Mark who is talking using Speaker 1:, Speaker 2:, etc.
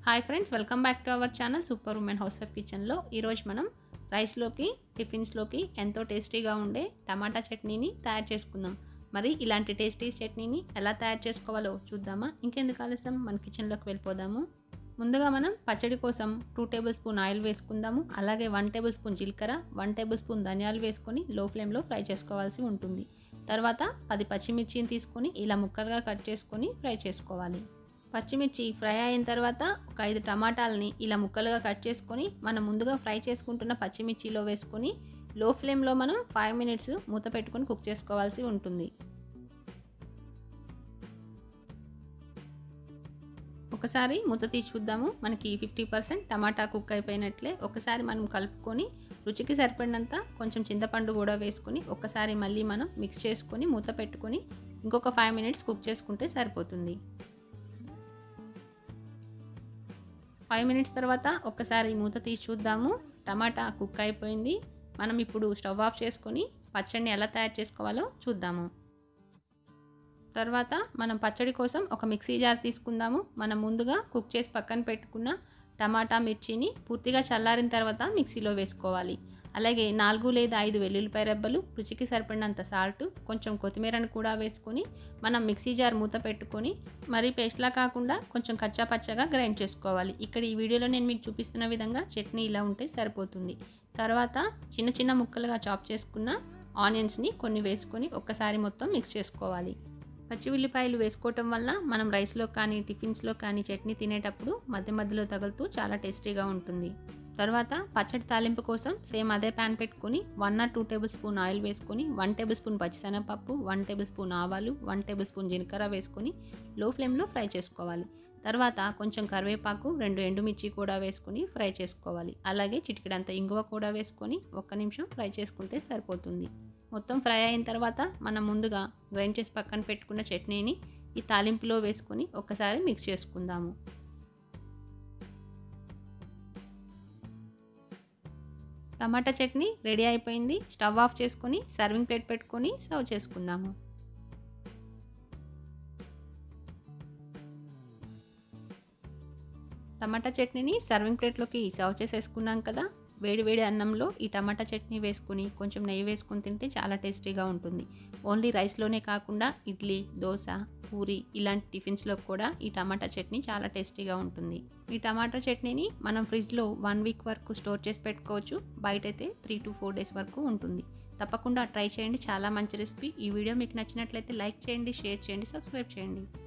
Speaker 1: hi friends welcome back to our channel super woman house wife కిచెన్లో ఈరోజు మనం రైస్లోకి టిఫిన్స్లోకి ఎంతో టేస్టీగా ఉండే టమాటా చట్నీని తయారు చేసుకుందాం మరి ఇలాంటి టేస్టీ చట్నీని ఎలా తయారు చేసుకోవాలో చూద్దామా ఇంకెందుకు ఆలస్యం మన కిచెన్లోకి వెళ్ళిపోదాము ముందుగా మనం పచ్చడి కోసం టూ టేబుల్ స్పూన్ ఆయిల్ వేసుకుందాము అలాగే వన్ టేబుల్ స్పూన్ జీలకర్ర వన్ టేబుల్ స్పూన్ ధనియాలు వేసుకొని లో ఫ్లేమ్లో ఫ్రై చేసుకోవాల్సి ఉంటుంది తర్వాత పది పచ్చిమిర్చిని తీసుకొని ఇలా ముక్కలుగా కట్ చేసుకొని ఫ్రై చేసుకోవాలి పచ్చిమిర్చి ఫ్రై అయిన తర్వాత ఒక ఐదు టమాటాలని ఇలా ముక్కలుగా కట్ చేసుకొని మనం ముందుగా ఫ్రై చేసుకుంటున్న పచ్చిమిర్చిలో వేసుకొని లో ఫ్లేమ్లో మనం ఫైవ్ మినిట్స్ మూత పెట్టుకొని కుక్ చేసుకోవాల్సి ఉంటుంది ఒకసారి మూత తీసి చూద్దాము మనకి ఫిఫ్టీ పర్సెంట్ టమాటా కుక్ అయిపోయినట్లే ఒకసారి మనం కలుపుకొని రుచికి సరిపడినంత కొంచెం చింతపండు కూడా వేసుకొని ఒకసారి మళ్ళీ మనం మిక్స్ చేసుకొని మూత పెట్టుకొని ఇంకొక ఫైవ్ మినిట్స్ కుక్ చేసుకుంటే సరిపోతుంది ఫైవ్ మినిట్స్ తర్వాత ఒక్కసారి మూత తీసి చూద్దాము టమాటా కుక్ అయిపోయింది మనం ఇప్పుడు స్టవ్ ఆఫ్ చేసుకొని పచ్చడిని ఎలా తయారు చేసుకోవాలో చూద్దాము తర్వాత మనం పచ్చడి కోసం ఒక మిక్సీ జార్ తీసుకుందాము మనం ముందుగా కుక్ చేసి పక్కన పెట్టుకున్న టమాటా మిర్చిని పూర్తిగా చల్లారిన తర్వాత మిక్సీలో వేసుకోవాలి అలాగే నాలుగు లేదా ఐదు వెల్లుల్లిపాయ రెబ్బలు రుచికి సరిపడినంత సాల్ట్ కొంచెం కొత్తిమీరను కూడా వేసుకొని మనం మిక్సీ జార్ మూత పెట్టుకొని మరీ పేస్ట్లా కాకుండా కొంచెం కచ్చా పచ్చగా గ్రైండ్ చేసుకోవాలి ఇక్కడ ఈ వీడియోలో నేను మీకు చూపిస్తున్న విధంగా చట్నీ ఇలా ఉంటే సరిపోతుంది తర్వాత చిన్న చిన్న ముక్కలుగా చాప్ చేసుకున్న ఆనియన్స్ని కొన్ని వేసుకొని ఒక్కసారి మొత్తం మిక్స్ చేసుకోవాలి పచ్చి ఉల్లిపాయలు వేసుకోవటం వల్ల మనం రైస్లో కానీ టిఫిన్స్లో కానీ చట్నీ తినేటప్పుడు మధ్య మధ్యలో తగులుతూ చాలా టేస్టీగా ఉంటుంది తర్వాత పచ్చడి తాలింపు కోసం సేమ్ అదే ప్యాన్ పెట్టుకొని one or two tablespoon oil వేసుకొని వన్ టేబుల్ స్పూన్ పచ్చిశనగపప్పు వన్ టేబుల్ స్పూన్ ఆవాలు వన్ టేబుల్ స్పూన్ జీలకర్ర వేసుకొని లో ఫ్లేమ్లో ఫ్రై చేసుకోవాలి తర్వాత కొంచెం కరివేపాకు రెండు ఎండుమిర్చి కూడా వేసుకొని ఫ్రై చేసుకోవాలి అలాగే చిటికెడంత ఇంగువ కూడా వేసుకొని ఒక్క నిమిషం ఫ్రై చేసుకుంటే సరిపోతుంది మొత్తం ఫ్రై అయిన తర్వాత మనం ముందుగా గ్రైండ్ చేసి పక్కన పెట్టుకున్న చట్నీని ఈ తాలింపులో వేసుకొని ఒక్కసారి మిక్స్ చేసుకుందాము టమాటా చట్నీ రెడీ అయిపోయింది స్టవ్ ఆఫ్ చేసుకొని సర్వింగ్ ప్లేట్ పెట్టుకొని సర్వ్ చేసుకుందాము టమాటా చట్నీని సర్వింగ్ ప్లేట్లోకి సర్వ్ చేసేసుకున్నాం కదా వేడి వేడి అన్నంలో ఈ టమాటా చట్నీ వేసుకుని కొంచెం నెయ్యి వేసుకొని తింటే చాలా టేస్టీగా ఉంటుంది ఓన్లీ రైస్లోనే కాకుండా ఇడ్లీ దోశ పూరి ఇలాంటి టిఫిన్స్లో కూడా ఈ టమాటా చట్నీ చాలా టేస్టీగా ఉంటుంది ఈ టమాటా చట్నీని మనం ఫ్రిడ్జ్లో వన్ వీక్ వరకు స్టోర్ చేసి పెట్టుకోవచ్చు బయట అయితే త్రీ టు ఫోర్ డేస్ వరకు ఉంటుంది తప్పకుండా ట్రై చేయండి చాలా మంచి రెసిపీ ఈ వీడియో మీకు నచ్చినట్లయితే లైక్ చేయండి షేర్ చేయండి సబ్స్క్రైబ్ చేయండి